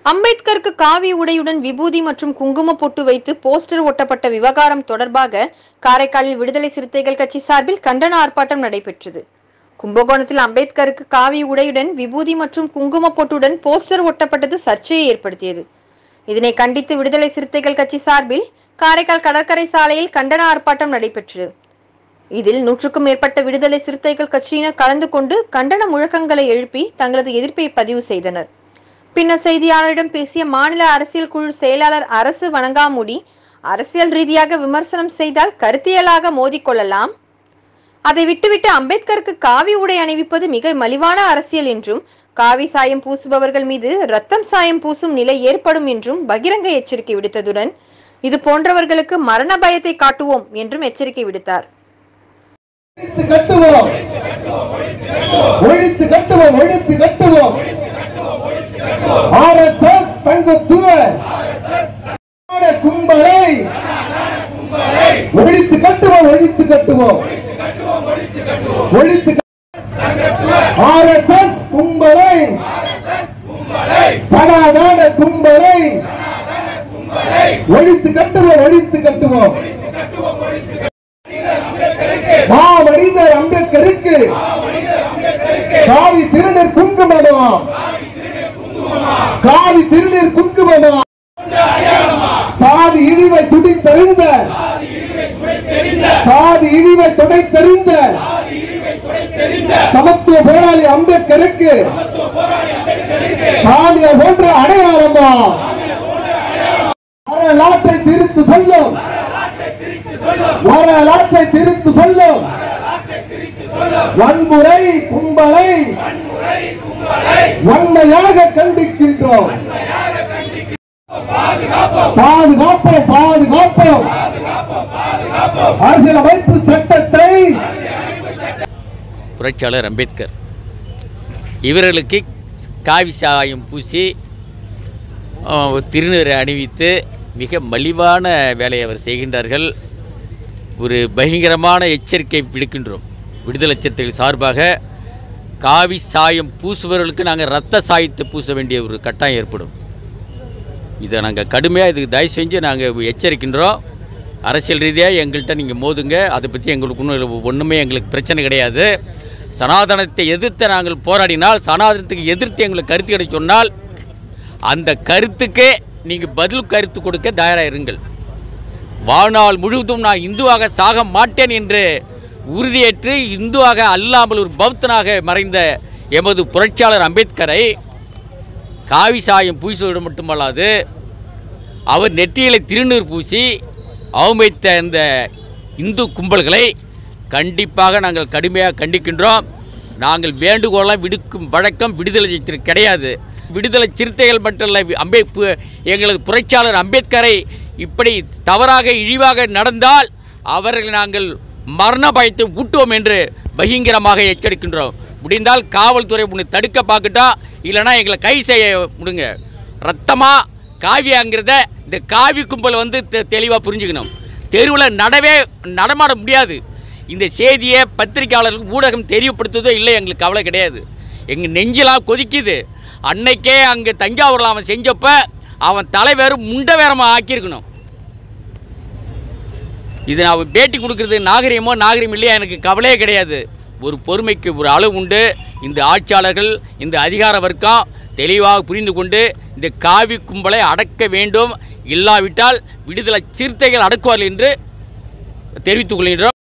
அம்பேத்கருக்கு காவி உடையுடன் விபூதி மற்றும் குங்கும பொட்டு வைத்து போஸ்டர் ஒட்டப்பட்ட விவகாரம் தொடர்பாக காரைக்காலில் விடுதலை சிறுத்தைகள் கட்சி சார்பில் கண்டன ஆர்ப்பாட்டம் நடைபெற்றது கும்பகோணத்தில் அம்பேத்கருக்கு காவி உடையுடன் விபூதி மற்றும் குங்கும பொட்டுடன் போஸ்டர் ஒட்டப்பட்டது சர்ச்சையை ஏற்படுத்தியது இதனை கண்டித்து விடுதலை சிறுத்தைகள் கட்சி சார்பில் காரைக்கால் கடற்கரை சாலையில் கண்டன ஆர்ப்பாட்டம் நடைபெற்றது இதில் நூற்றுக்கும் மேற்பட்ட விடுதலை சிறுத்தைகள் கட்சியினர் கலந்து கொண்டு கண்டன முழக்கங்களை எழுப்பி தங்களது எதிர்ப்பை பதிவு செய்தனர் பின்னர் செய்தியாளரிடம் பேசிய மாநில அரசியல் குழு செயலாளர் அரசு வணங்காமுடி அரசியல் ரீதியாக விமர்சனம் செய்தால் கருத்தியலாக மோதிக்கொள்ளலாம் அதை விட்டுவிட்டு அம்பேத்கருக்கு காவி உடை அணிவிப்பது மிக மலிவான அரசியல் என்றும் காவி சாயம் பூசுபவர்கள் மீது ரத்தம் சாயம் பூசும் நிலை ஏற்படும் என்றும் பகிரங்க எச்சரிக்கை விடுத்ததுடன் இது போன்றவர்களுக்கு மரண பயத்தை காட்டுவோம் என்றும் எச்சரிக்கை விடுத்தார் ஒழித்து கட்டுவோம் ஒழித்து கட்டுவோம் ஒழித்து கட்டுவோம் ஆர் எஸ் எஸ் தங்கத்துவ கும்பலை ஒழித்து கட்டுவோம் ஒழித்து கட்டுவோம் ஒழித்து ஆர் எஸ் எஸ் கும்பலை சனாதான கும்பலை ஒழித்து கட்டுவோம் ஒழித்து கட்டுவோம் மா மனிதர் அம்பேத்கருக்கு காவி திருநீர் குங்குமமாம் காவி திருநீர் குங்குமமாம் சாதி இழிவை துடித்தறிந்த சாதி இழிவை துடைத்தறிந்த சமத்துவ போராளி அம்பேத்கருக்கு சாமியார் போன்ற அடையாளமா வரலாற்றை திருத்து சொல்லும் வரலாற்றை திருத்து சொல்லும் வன்முறை கும்பலை வன்மையாக கண்டிக்கின்றோம் பாதுகாப்போம் பாதுகாப்போம் அரசியலமைப்பு சட்டத்தை புரட்சியாளர் அம்பேத்கர் இவர்களுக்கு காவி சாயம் பூசி அஹ், திருநீரை அணிவித்து மிக மலிவான வேலையை அவர் செய்கின்றார்கள் ஒரு பயங்கரமான எச்சரிக்கை விடுக்கின்றோம் விடுதலை சிறுத்தைகள் சார்பாக காவி சாயம் பூசுபவர்களுக்கு நாங்கள் ரத்த சாயத்தை பூச வேண்டிய ஒரு கட்டாயம் ஏற்படும் இதை நாங்கள் கடுமையாக இதுக்கு தயவு செஞ்சு நாங்கள் எச்சரிக்கின்றோம் அரசியல் ரீதியாக எங்கள்கிட்ட நீங்கள் மோதுங்க அதை பற்றி எங்களுக்கு ஒன்றும் ஒன்றுமே எங்களுக்கு பிரச்சனை கிடையாது சனாதனத்தை எதிர்த்து நாங்கள் போராடினால் சனாதனத்துக்கு எதிர்த்து எங்களுக்கு கருத்து கிடை சொன்னால் அந்த கருத்துக்கு நீங்கள் பதில் கருத்து கொடுக்க தயாராக இருங்கள் வாழ்நாள் முழுவதும் நான் இந்துவாக சாக மாட்டேன் என்று உறுதியேற்று இந்துவாக அல்லாமல் ஒரு பௌத்தனாக மறைந்த எமது புரட்சியாளர் அம்பேத்கரை காவி சாயம் பூசுவதோடு மட்டுமல்லாது அவர் நெற்றியில திருநீர் பூசி அவமதித்த இந்த இந்து கும்பல்களை கண்டிப்பாக நாங்கள் கடுமையாக கண்டிக்கின்றோம் நாங்கள் வேண்டுகோளாக விடுக்கும் வழக்கம் விடுதலை சிறுத்தை கிடையாது விடுதலை சிறுத்தைகள் மட்டுமல்ல அம்பே பு- எங்களது புரட்சியாளர் அம்பேத்கரை இப்படி தவறாக இழிவாக நடந்தால் அவர்களை நாங்கள் மரண பயத்தை ஊட்டுவோம் என்று பகிங்கரமாக எச்சரிக்கின்றோம் முடிந்தால் காவல்துறை உன்னை தடுக்க பார்க்கட்டா இல்லைன்னா எங்களை கை செய்ய முடுங்க ரத்தமாக காவியாங்கிறத இந்த காவி கும்பல் வந்து தெளிவாக புரிஞ்சுக்கணும் தெருவில் நடவே நடமாட முடியாது இந்த செய்தியை பத்திரிக்கையாளர்களுக்கு ஊடகம் தெரியப்படுத்துவதோ இல்லை எங்களுக்கு கவலை கிடையாது எங்கள் நெஞ்செல்லாம் கொதிக்குது அன்னைக்கே அங்கே தஞ்சாவூரில் அவன் செஞ்சப்ப அவன் தலைவர் முண்டை வேறமாக ஆக்கியிருக்கணும் இது நான் பேட்டி கொடுக்குறது நாகரிகமோ நாகரிகம் இல்லையா எனக்கு கவலையே கிடையாது ஒரு பொறுமைக்கு ஒரு அளவு உண்டு இந்த ஆட்சியாளர்கள் இந்த அதிகார வர்க்கம் தெளிவாக புரிந்து கொண்டு இந்த காவி கும்பலை அடக்க வேண்டும் இல்லாவிட்டால் விடுதலை சிறுத்தைகள் அடக்குவார்கள் என்று தெரிவித்துக் கொள்கின்றோம்